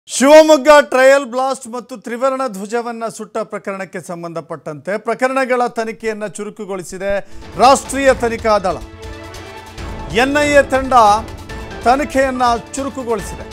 Shivamogga trial blast ಮತ್ತು ತ್ರಿವರ್ಣ ಧ್ವಜವನ್ನ ಸುಟ್ಟ ಪ್ರಕರಣಕ್ಕೆ ಸಂಬಂಧಪಟ್ಟಂತೆ ಪ್ರಕರಣಗಳ ತನಿಖೆಯನ್ನು ಚುರುಕುಗೊಳಿಸಿದೆ ರಾಷ್ಟ್ರೀಯ ತನಿಖಾ ದಳ ಎನ್ಐಎ ತಂಡ ತನಿಖೆಯನ್ನ ಚುರುಕುಗೊಳಿಸಿದೆ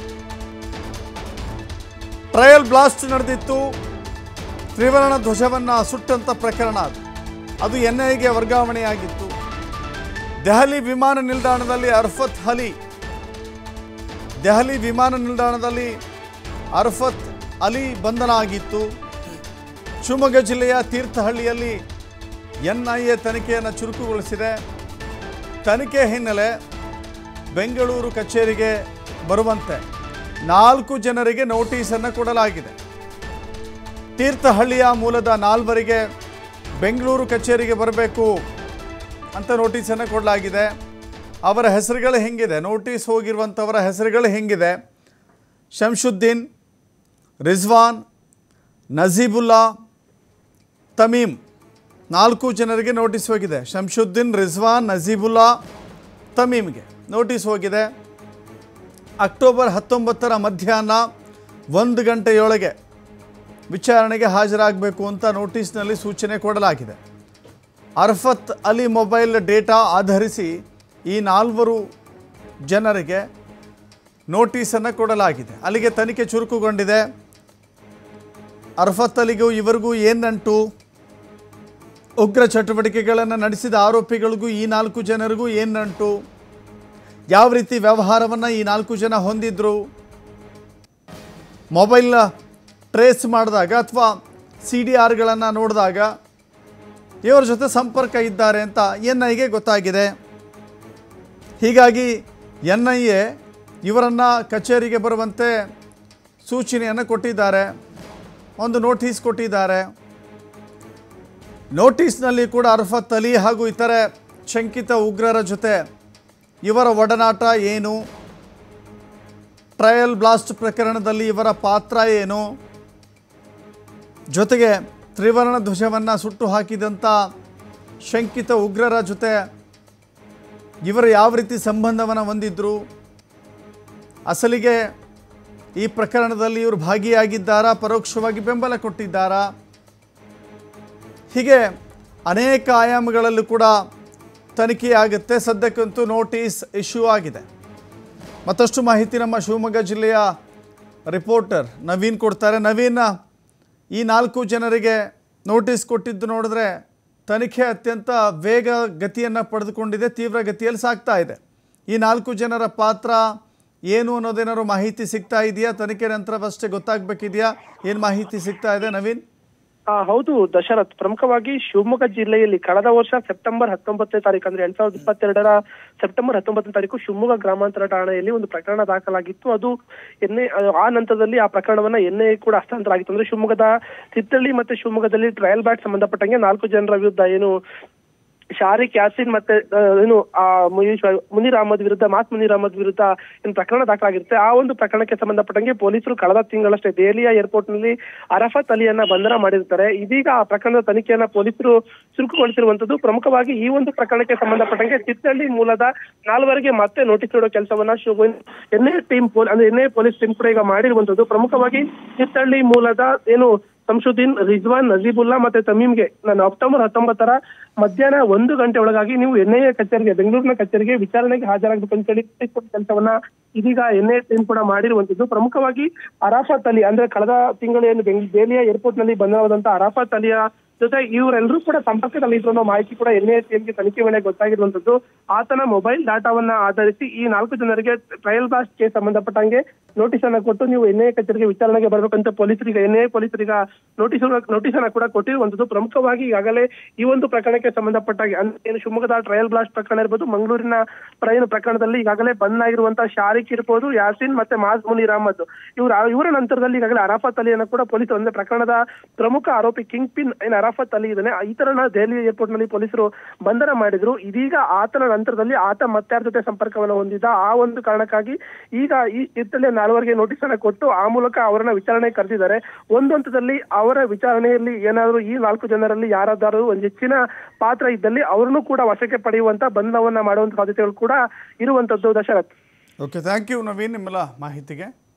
ಟ್ರಯಲ್ ಬ್ಲಾಸ್ಟ್ ನಡೆದಿತ್ತು ತ್ರಿವರ್ಣ ಧ್ವಜವನ್ನ ಸುಟ್ಟಂತ ಪ್ರಕರಣ ಅದು ಅದು ಎನ್ಐಎಗೆ ವರ್ಗಾವಣೆಯಾಗಿತ್ತು ದೆಹಲಿ ವಿಮಾನ ನಿಲ್ದಾಣದಲ್ಲಿ ಅರ್ಫತ್ ಅಲಿ ದೆಹಲಿ ವಿಮಾನ ನಿಲ್ದಾಣದಲ್ಲಿ ಅರ್ಫತ್ ಅಲಿ ಬಂಧನ ಆಗಿತ್ತು ಶಿವಮೊಗ್ಗ ಜಿಲ್ಲೆಯ ತೀರ್ಥಹಳ್ಳಿಯಲ್ಲಿ ಎನ್ಐಎ ತನಿಖೆಯನ್ನು ಚುರುಕುಗೊಳಿಸಿದೆ ತನಿಖೆ ಹಿನ್ನೆಲೆ ಬೆಂಗಳೂರು ಕಚೇರಿಗೆ ಬರುವಂತೆ ನಾಲ್ಕು ಜನರಿಗೆ ನೋಟಿಸನ್ನು ಕೊಡಲಾಗಿದೆ ತೀರ್ಥಹಳ್ಳಿಯ ಮೂಲದ ನಾಲ್ವರಿಗೆ ಬೆಂಗಳೂರು ಕಚೇರಿಗೆ ಬರಬೇಕು ಅಂತ ನೋಟಿಸನ್ನು ಕೊಡಲಾಗಿದೆ ಅವರ ಹೆಸರುಗಳು ಹೆಂಗಿದೆ ನೋಟಿಸ್ ಹೋಗಿರುವಂಥವರ ಹೆಸರುಗಳು ಹೆಂಗಿದೆ ಶಂಶುದ್ದೀನ್ ರಿಜ್ವಾನ್ ನಜೀಬುಲ್ಲಾ ತಮೀಮ್ ನಾಲ್ಕು ಜನರಿಗೆ ನೋಟಿಸ್ ಹೋಗಿದೆ ಶಂಶುದ್ದೀನ್ ರಿಜ್ವಾನ್ ನಜೀಬುಲ್ಲಾ ತಮೀಮ್ಗೆ ನೋಟಿಸ್ ಹೋಗಿದೆ ಅಕ್ಟೋಬರ್ ಹತ್ತೊಂಬತ್ತರ ಮಧ್ಯಾಹ್ನ ಒಂದು ಗಂಟೆಯೊಳಗೆ ವಿಚಾರಣೆಗೆ ಹಾಜರಾಗಬೇಕು ಅಂತ ನೋಟಿಸ್ನಲ್ಲಿ ಸೂಚನೆ ಕೊಡಲಾಗಿದೆ ಅರ್ಫತ್ ಅಲಿ ಮೊಬೈಲ್ ಡೇಟಾ ಆಧರಿಸಿ ಈ ನಾಲ್ವರು ಜನರಿಗೆ ನೋಟಿಸನ್ನು ಕೊಡಲಾಗಿದೆ ಅಲ್ಲಿಗೆ ತನಿಖೆ ಚುರುಕುಗೊಂಡಿದೆ ಅರ್ಫತ್ ಅಲಿಗೂ ಇವರಿಗೂ ಏನಂಟು ಉಗ್ರ ಚಟುವಟಿಕೆಗಳನ್ನು ನಡೆಸಿದ ಆರೋಪಿಗಳಿಗೂ ಈ ನಾಲ್ಕು ಜನರಿಗೂ ಏನಂಟು ಯಾವ ರೀತಿ ವ್ಯವಹಾರವನ್ನು ಈ ನಾಲ್ಕು ಜನ ಹೊಂದಿದ್ರು ಮೊಬೈಲ್ ಟ್ರೇಸ್ ಮಾಡಿದಾಗ ಅಥವಾ ಸಿ ಡಿ ಆರ್ಗಳನ್ನು ನೋಡಿದಾಗ ಇವರ ಜೊತೆ ಸಂಪರ್ಕ ಇದ್ದಾರೆ ಅಂತ ಎನ್ ಐಗೆ ಗೊತ್ತಾಗಿದೆ ಹೀಗಾಗಿ ಎನ್ ಐ ಎ ಇವರನ್ನು ಕಚೇರಿಗೆ ಬರುವಂತೆ ಸೂಚನೆಯನ್ನು ಕೊಟ್ಟಿದ್ದಾರೆ ಒಂದು ನೋಟಿಸ್ ಕೊಟ್ಟಿದ್ದಾರೆ ನೋಟಿಸ್ನಲ್ಲಿ ಕೂಡ ಅರ್ಫತ್ ಅಲಿ ಹಾಗೂ ಇತರೆ ಶಂಕಿತ ಉಗ್ರರ ಜೊತೆ ಇವರ ಒಡನಾಟ ಏನು ಟ್ರಯಲ್ ಬ್ಲಾಸ್ಟ್ ಪ್ರಕರಣದಲ್ಲಿ ಇವರ ಪಾತ್ರ ಏನು ಜೊತೆಗೆ ತ್ರಿವರ್ಣ ಧ್ವಜವನ್ನು ಸುಟ್ಟು ಹಾಕಿದಂಥ ಶಂಕಿತ ಉಗ್ರರ ಜೊತೆ ಇವರು ಯಾವ ರೀತಿ ಸಂಬಂಧವನ್ನು ಹೊಂದಿದ್ರು ಅಸಲಿಗೆ ಈ ಪ್ರಕರಣದಲ್ಲಿ ಇವರು ಭಾಗಿಯಾಗಿದ್ದಾರಾ ಪರೋಕ್ಷವಾಗಿ ಬೆಂಬಲ ಕೊಟ್ಟಿದ್ದಾರಾ ಹೀಗೆ ಅನೇಕ ಆಯಾಮಗಳಲ್ಲೂ ಕೂಡ ತನಿಖೆ ಆಗುತ್ತೆ ಸದ್ಯಕ್ಕಂತೂ ನೋಟಿಸ್ ಇಶ್ಯೂ ಆಗಿದೆ ಮತ್ತಷ್ಟು ಮಾಹಿತಿ ನಮ್ಮ ಶಿವಮೊಗ್ಗ ಜಿಲ್ಲೆಯ ರಿಪೋರ್ಟರ್ ನವೀನ್ ಕೊಡ್ತಾರೆ ನವೀನ್ ಈ ನಾಲ್ಕು ಜನರಿಗೆ ನೋಟಿಸ್ ಕೊಟ್ಟಿದ್ದು ನೋಡಿದ್ರೆ ತನಿಖೆ ಅತ್ಯಂತ ವೇಗ ಗತಿಯನ್ನು ಪಡೆದುಕೊಂಡಿದೆ ತೀವ್ರ ಗತಿಯಲ್ಲಿ ಸಾಗ್ತಾ ಇದೆ ಈ ನಾಲ್ಕು ಜನರ ಪಾತ್ರ ಏನು ಅನ್ನೋದೇನಾದ್ರು ಮಾಹಿತಿ ಸಿಗ್ತಾ ಇದೆಯಾ ತನಿಖೆ ನಂತರವಷ್ಟೇ ಗೊತ್ತಾಗಬೇಕಿದೆಯಾ ಏನು ಮಾಹಿತಿ ಸಿಗ್ತಾ ಇದೆ ನವೀನ್ ಆ, ಹೌದು ದಶರಥ್ ಪ್ರಮುಖವಾಗಿ ಶಿವಮೊಗ್ಗ ಜಿಲ್ಲೆಯಲ್ಲಿ ಕಳೆದ ವರ್ಷ ಸೆಪ್ಟೆಂಬರ್ ಹತ್ತೊಂಬತ್ತನೇ ತಾರೀಕು ಅಂದ್ರೆ ಎರಡ್ ಸಾವಿರದ ಇಪ್ಪತ್ತೆರಡರ ಸೆಪ್ಟೆಂಬರ್ ಹತ್ತೊಂಬತ್ತನೇ ತಾರೀಕು ಶಿವಮೊಗ್ಗ ಗ್ರಾಮಾಂತರ ಠಾಣೆಯಲ್ಲಿ ಒಂದು ಪ್ರಕರಣ ದಾಖಲಾಗಿತ್ತು ಅದು ಎನ್ಐ ಆ ನಂತರದಲ್ಲಿ ಆ ಪ್ರಕರಣವನ್ನ ಎನ್ಐ ಕೂಡ ಹಸ್ತಾಂತರ ಆಗಿತ್ತು ಅಂದ್ರೆ ಶಿವಮೊಗ್ಗದ ತಿತ್ತಳ್ಳಿ ಮತ್ತೆ ಶಿವಮೊಗ್ಗದಲ್ಲಿ ಟ್ರಯಲ್ ಬ್ಯಾಟ್ ಸಂಬಂಧಪಟ್ಟಂಗೆ ನಾಲ್ಕು ಜನರ ವಿರುದ್ಧ ಏನು ಶಾರಿಕ್ ಯಾಸಿನ್ ಮತ್ತೆ ಆ, ಏನು ಆ ಮುನೀರ್ ಮುನೀರ್ ಅಹಮದ್ ವಿರುದ್ಧ ಮಾಸ್ ಮುನೀರ್ ಅಹಮದ್ ವಿರುದ್ಧ ಏನು ಪ್ರಕರಣ ದಾಖಲಾಗಿರುತ್ತೆ ಆ ಒಂದು ಪ್ರಕರಣಕ್ಕೆ ಸಂಬಂಧಪಟ್ಟಂಗೆ ಪೊಲೀಸರು ಕಳೆದ ತಿಂಗಳಷ್ಟೇ ದೆಹಲಿಯ ಏರ್ಪೋರ್ಟ್ ನಲ್ಲಿ ಅರಫತ್ ಅಲಿಯನ್ನ ಬಂಧನ ಮಾಡಿರ್ತಾರೆ ಇದೀಗ ಆ ಪ್ರಕರಣದ ತನಿಖೆಯನ್ನ ಪೊಲೀಸರು ಚುರುಕುಗೊಳಿಸಿರುವಂತದ್ದು ಪ್ರಮುಖವಾಗಿ ಈ ಒಂದು ಪ್ರಕರಣಕ್ಕೆ ಸಂಬಂಧಪಟ್ಟಂಗೆ ಚಿತ್ತಳ್ಳಿ ಮೂಲದ ನಾಲ್ವರಿಗೆ ಮತ್ತೆ ನೋಟಿಸ್ ನೀಡೋ ಕೆಲಸವನ್ನ ಶಿವ ಎನ್ಐ ಟೀಮ್ ಅಂದ್ರೆ ಎನ್ಐ ಪೊಲೀಸ್ ಟೀಮ್ ಕೂಡ ಈಗ ಮಾಡಿರುವಂತದ್ದು ಪ್ರಮುಖವಾಗಿ ಚಿತ್ತಳ್ಳಿ ಮೂಲದ ಏನು ಸಂಶುದ್ದೀನ್ ರಿಜ್ವಾನ್ ನಜೀಬುಲ್ಲಾ ಮತ್ತೆ ತಮೀಮ್ಗೆ ನಾನು ಅಕ್ಟೋಬರ್ ಹತ್ತೊಂಬತ್ತರ ಮಧ್ಯಾಹ್ನ ಒಂದು ಗಂಟೆ ಒಳಗಾಗಿ ನೀವು ಎನ್ಐಎ ಕಚೇರಿಗೆ ಬೆಂಗಳೂರಿನ ಕಚೇರಿಗೆ ವಿಚಾರಣೆಗೆ ಹಾಜರಾಗಬೇಕು ಅಂತ ಹೇಳಿ ಕೆಲಸವನ್ನ ಇದೀಗ ಎನ್ಐಎ ಟೀಮ್ ಕೂಡ ಮಾಡಿರುವಂತದ್ದು ಪ್ರಮುಖವಾಗಿ ಅರಾಫತ್ ಅಲಿ ಅಂದ್ರೆ ಕಳೆದ ತಿಂಗಳು ಏನು ಬೆಂಗ್ ದೆಹಲಿಯ ಏರ್ಪೋರ್ಟ್ ನಲ್ಲಿ ಬಂದಿರುವಂತಹ ಅರಾಫತ್ ಅಲಿಯ ಜೊತೆ ಇವರೆಲ್ಲರೂ ಕೂಡ ಸಂಪರ್ಕದಲ್ಲಿ ಇದ್ರು ಅನ್ನೋ ಮಾಹಿತಿ ಕೂಡ ಎನ್ಐಎ ಟೀಮ್ಗೆ ತನಿಖೆ ವೇಳೆ ಗೊತ್ತಾಗಿರುವಂತದ್ದು ಆತನ ಮೊಬೈಲ್ ಡಾಟಾವನ್ನ ಆಧರಿಸಿ ಈ ನಾಲ್ಕು ಜನರಿಗೆ ಟ್ರಯಲ್ ಬ್ಲಾಸ್ಟ್ ಕೇಸ್ ಸಂಬಂಧಪಟ್ಟಂಗೆ ನೋಟಿಸ್ ಅನ್ನ ಕೊಟ್ಟು ನೀವು ಎನ್ಐಎ ಕಚೇರಿಗೆ ವಿಚಾರಣೆಗೆ ಬರಬೇಕಂತ ಪೊಲೀಸರಿಗೆ ಎನ್ಐಎ ಪೊಲೀಸರಿಗೆ ನೋಟಿಸ್ ನೋಟಿಸ್ ಅನ್ನ ಕೂಡ ಕೊಟ್ಟಿರುವಂತದ್ದು ಪ್ರಮುಖವಾಗಿ ಈಗಾಗಲೇ ಈ ಒಂದು ಪ್ರಕರಣಕ್ಕೆ ಸಂಬಂಧಪಟ್ಟಾಗೆ ಅಂದ್ರೆ ಏನು ಶಿವಮೊಗ್ಗದ ಟ್ರಯಲ್ ಬ್ಲಾಸ್ಟ್ ಪ್ರಕರಣ ಇರ್ಬೋದು ಮಂಗಳೂರಿನ ಪ್ರ- ಏನು ಪ್ರಕರಣದಲ್ಲಿ ಈಗಾಗಲೇ ಬಂದ್ ಆಗಿರುವಂತಹ ಶಾರಿಕ್ ಇರ್ಬೋದು ಯಾಸಿನ್ ಮತ್ತೆ ಮಾಜ್ ಮುನೀರ್ ಅಹಮದ್ ಇವರ ಇವರ ನಂತರದಲ್ಲಿ ಈಗಾಗಲೇ ಅರಾಫತ್ ಅಲಿಯನ್ನ ಕೂಡ ಪೊಲೀಸರು ಅಂದ್ರೆ ಪ್ರಕರಣದ ಪ್ರಮುಖ ಆರೋಪಿ ಕಿಂಗ್ ಪಿನ್ ಏನು ಅರಾಫತ್ ಅಲಿ ಇದ್ದಾನೆ ಈತರನ್ನ ದೆಹಲಿ ಏರ್ಪೋರ್ಟ್ ನಲ್ಲಿ ಪೊಲೀಸರು ಬಂಧನ ಮಾಡಿದ್ರು ಇದೀಗ ಆತನ ನಂತರದಲ್ಲಿ ಆತ ಮತ್ತಾರ ಜೊತೆ ಸಂಪರ್ಕವನ್ನು ಹೊಂದಿದ್ದ ಆ ಒಂದು ಕಾರಣಕ್ಕಾಗಿ ಈಗ ಈ ಇತ್ತಲೇ ನಾಲ್ವರಿಗೆ ನೋಟಿಸ್ ಅನ್ನ ಕೊಟ್ಟು ಆ ಮೂಲಕ ಅವರನ್ನ ವಿಚಾರಣೆ ಕರೆದಿದ್ದಾರೆ ಒಂದು ಹಂತದಲ್ಲಿ ಅವರ ವಿಚಾರಣೆಯಲ್ಲಿ ಏನಾದರೂ ಈ ನಾಲ್ಕು ಜನರಲ್ಲಿ ಯಾರಾದರೂ ಒಂದು ಹೆಚ್ಚಿನ ಪಾತ್ರ ಇದ್ದಲ್ಲಿ ಅವರನ್ನು ಕೂಡ ವಶಕ್ಕೆ ಪಡೆಯುವಂತ ಬಂಧನವನ್ನ ಮಾಡುವಂತ ಸಾಧ್ಯತೆಗಳು ಕೂಡ ಇರುವಂತದ್ದು Dasharath okay thank you Naveen ನಿಮ್ಮೆಲ್ಲ ಮಾಹಿತಿಗೆ